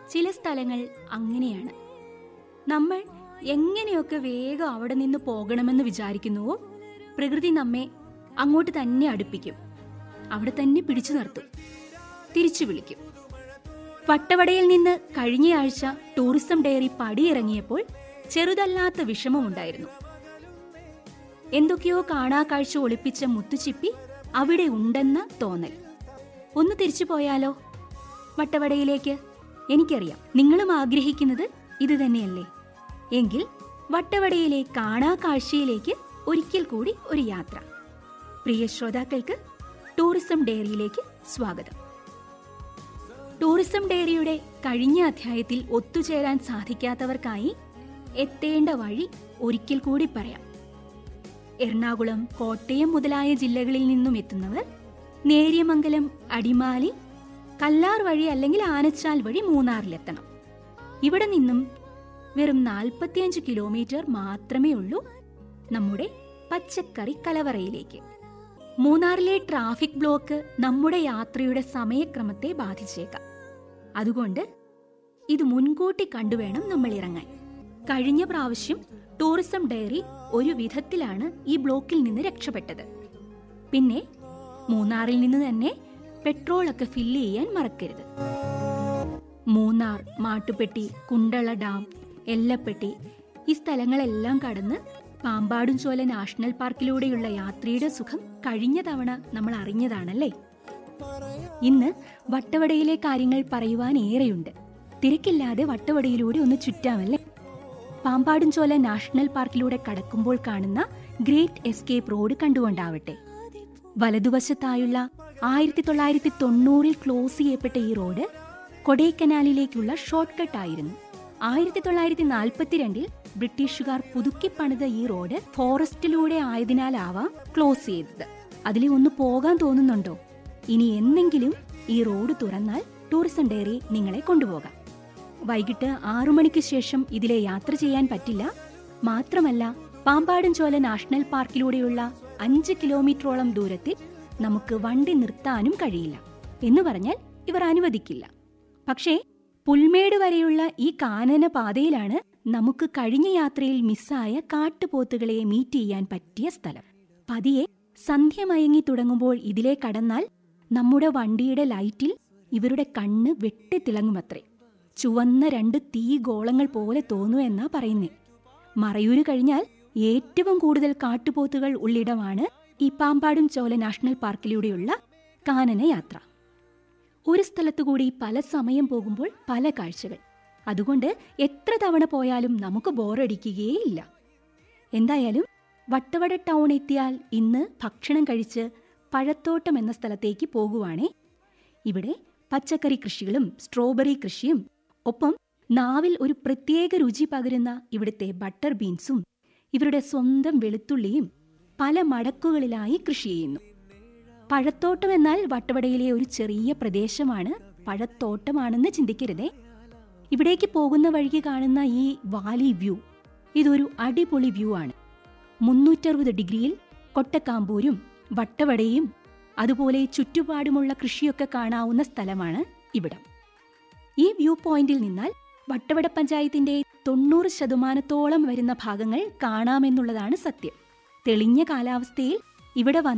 ചില സ്ഥലങ്ങൾ അങ്ങനെയാണ് നമ്മൾ എങ്ങനെയൊക്കെ വേഗം അവിടെ നിന്ന് പോകണമെന്ന് വിചാരിക്കുന്നുവോ പ്രകൃതി നമ്മെ അങ്ങോട്ട് തന്നെ അടുപ്പിക്കും അവിടെ തന്നെ പിടിച്ചു നിർത്തും തിരിച്ചു വിളിക്കും വട്ടവടയിൽ നിന്ന് കഴിഞ്ഞയാഴ്ച ടൂറിസം ഡയറി പടിയിറങ്ങിയപ്പോൾ ചെറുതല്ലാത്ത വിഷമമുണ്ടായിരുന്നു എന്തൊക്കെയോ കാണാ കാഴ്ച ഒളിപ്പിച്ച മുത്തുച്ചിപ്പി അവിടെ ഉണ്ടെന്ന തോന്നൽ ഒന്ന് തിരിച്ചു പോയാലോ വട്ടവടയിലേക്ക് എനിക്കറിയാം നിങ്ങളും ആഗ്രഹിക്കുന്നത് ഇത് തന്നെയല്ലേ എങ്കിൽ വട്ടവടയിലെ കാണാ കാഴ്ചയിലേക്ക് ഒരിക്കൽ കൂടി ഒരു യാത്ര പ്രിയ ശ്രോതാക്കൾക്ക് ടൂറിസം ഡയറിയിലേക്ക് സ്വാഗതം ടൂറിസം ഡയറിയുടെ കഴിഞ്ഞ അധ്യായത്തിൽ ഒത്തുചേരാൻ സാധിക്കാത്തവർക്കായി എത്തേണ്ട വഴി ഒരിക്കൽ കൂടി പറയാം എറണാകുളം കോട്ടയം മുതലായ ജില്ലകളിൽ നിന്നും എത്തുന്നവർ നേര്യമംഗലം അടിമാലി കല്ലാർ വഴി അല്ലെങ്കിൽ ആനച്ചാൽ വഴി മൂന്നാറിലെത്തണം ഇവിടെ നിന്നും വെറും നാൽപ്പത്തിയഞ്ച് കിലോമീറ്റർ മാത്രമേ ഉള്ളൂ നമ്മുടെ പച്ചക്കറി കലവറയിലേക്ക് മൂന്നാറിലെ ട്രാഫിക് ബ്ലോക്ക് നമ്മുടെ യാത്രയുടെ സമയക്രമത്തെ ബാധിച്ചേക്കാം അതുകൊണ്ട് ഇത് മുൻകൂട്ടി കണ്ടുവേണം നമ്മൾ ഇറങ്ങാൻ കഴിഞ്ഞ പ്രാവശ്യം ടൂറിസം ഡയറി ഒരു വിധത്തിലാണ് ഈ ബ്ലോക്കിൽ നിന്ന് രക്ഷപ്പെട്ടത് പിന്നെ മൂന്നാറിൽ നിന്ന് തന്നെ പെട്രോളൊക്കെ ഫില്ല് ചെയ്യാൻ മറക്കരുത് മൂന്നാർ മാട്ടുപ്പെട്ടി കുണ്ടള ഡാം എല്ലപ്പെട്ടി ഈ സ്ഥലങ്ങളെല്ലാം കടന്ന് പാമ്പാടും ചോല നാഷണൽ പാർക്കിലൂടെയുള്ള യാത്രയുടെ സുഖം കഴിഞ്ഞ തവണ നമ്മൾ അറിഞ്ഞതാണല്ലേ ഇന്ന് വട്ടവടയിലെ കാര്യങ്ങൾ പറയുവാൻ ഏറെയുണ്ട് തിരക്കില്ലാതെ വട്ടവടയിലൂടെ ഒന്ന് ചുറ്റാമല്ലേ പാമ്പാടും ചോല നാഷണൽ പാർക്കിലൂടെ കടക്കുമ്പോൾ കാണുന്ന ഗ്രേറ്റ് എസ്കേപ്പ് റോഡ് കണ്ടുകൊണ്ടാവട്ടെ വലതുവശത്തായുള്ള ആയിരത്തി തൊള്ളായിരത്തി തൊണ്ണൂറിൽ ക്ലോസ് ചെയ്യപ്പെട്ട ഈ റോഡ് കൊടൈക്കനാലിലേക്കുള്ള ഷോർട്ട് കട്ട് ആയിരുന്നു ആയിരത്തി തൊള്ളായിരത്തി നാൽപ്പത്തിരണ്ടിൽ ബ്രിട്ടീഷുകാർ പുതുക്കി പണിത ഈ റോഡ് ഫോറസ്റ്റിലൂടെ ആയതിനാലാവാം ക്ലോസ് ചെയ്തത് അതിലെ ഒന്ന് പോകാൻ തോന്നുന്നുണ്ടോ ഇനി എന്നെങ്കിലും ഈ റോഡ് തുറന്നാൽ ടൂറിസം ഡയറി നിങ്ങളെ കൊണ്ടുപോകാം വൈകിട്ട് ആറു മണിക്ക് ശേഷം ഇതിലെ യാത്ര ചെയ്യാൻ പറ്റില്ല മാത്രമല്ല പാമ്പാടും ചോല നാഷണൽ പാർക്കിലൂടെയുള്ള അഞ്ച് കിലോമീറ്ററോളം ദൂരത്തിൽ നമുക്ക് വണ്ടി നിർത്താനും കഴിയില്ല എന്ന് പറഞ്ഞാൽ ഇവർ അനുവദിക്കില്ല പക്ഷേ പുൽമേട് വരെയുള്ള ഈ കാനന പാതയിലാണ് നമുക്ക് കഴിഞ്ഞ യാത്രയിൽ മിസ്സായ കാട്ടുപോത്തുകളെ മീറ്റ് ചെയ്യാൻ പറ്റിയ സ്ഥലം പതിയെ സന്ധ്യ മയങ്ങി തുടങ്ങുമ്പോൾ ഇതിലെ കടന്നാൽ നമ്മുടെ വണ്ടിയുടെ ലൈറ്റിൽ ഇവരുടെ കണ്ണ് വെട്ടിത്തിളങ്ങുമത്രേ ചുവന്ന രണ്ട് തീ ഗോളങ്ങൾ പോലെ തോന്നു എന്നാ പറയുന്നേ മറയൂര് കഴിഞ്ഞാൽ ഏറ്റവും കൂടുതൽ കാട്ടുപോത്തുകൾ ഉള്ളിടമാണ് ഈ പാമ്പാടും ചോല നാഷണൽ പാർക്കിലൂടെയുള്ള കാനന യാത്ര ഒരു സ്ഥലത്തുകൂടി പല സമയം പോകുമ്പോൾ പല കാഴ്ചകൾ അതുകൊണ്ട് എത്ര തവണ പോയാലും നമുക്ക് ബോറടിക്കുകയേയില്ല എന്തായാലും വട്ടവട ടൗൺ എത്തിയാൽ ഇന്ന് ഭക്ഷണം കഴിച്ച് പഴത്തോട്ടം എന്ന സ്ഥലത്തേക്ക് പോകുവാണേ ഇവിടെ പച്ചക്കറി കൃഷികളും സ്ട്രോബെറി കൃഷിയും ഒപ്പം നാവിൽ ഒരു പ്രത്യേക രുചി പകരുന്ന ഇവിടുത്തെ ബട്ടർ ബീൻസും ഇവരുടെ സ്വന്തം വെളുത്തുള്ളിയും പല മടക്കുകളിലായി കൃഷി ചെയ്യുന്നു പഴത്തോട്ടം എന്നാൽ വട്ടവടയിലെ ഒരു ചെറിയ പ്രദേശമാണ് പഴത്തോട്ടമാണെന്ന് ചിന്തിക്കരുതേ ഇവിടേക്ക് പോകുന്ന വഴിക്ക് കാണുന്ന ഈ വാലി വ്യൂ ഇതൊരു അടിപൊളി വ്യൂ ആണ് മുന്നൂറ്ററുപത് ഡിഗ്രിയിൽ കൊട്ടക്കാമ്പൂരും വട്ടവടയും അതുപോലെ ചുറ്റുപാടുമുള്ള കൃഷിയൊക്കെ കാണാവുന്ന സ്ഥലമാണ് ഇവിടം ഈ വ്യൂ പോയിന്റിൽ നിന്നാൽ വട്ടവട പഞ്ചായത്തിന്റെ തൊണ്ണൂറ് ശതമാനത്തോളം വരുന്ന ഭാഗങ്ങൾ കാണാമെന്നുള്ളതാണ് സത്യം തെളിഞ്ഞ കാലാവസ്ഥയിൽ ഇവിടെ വന്ന്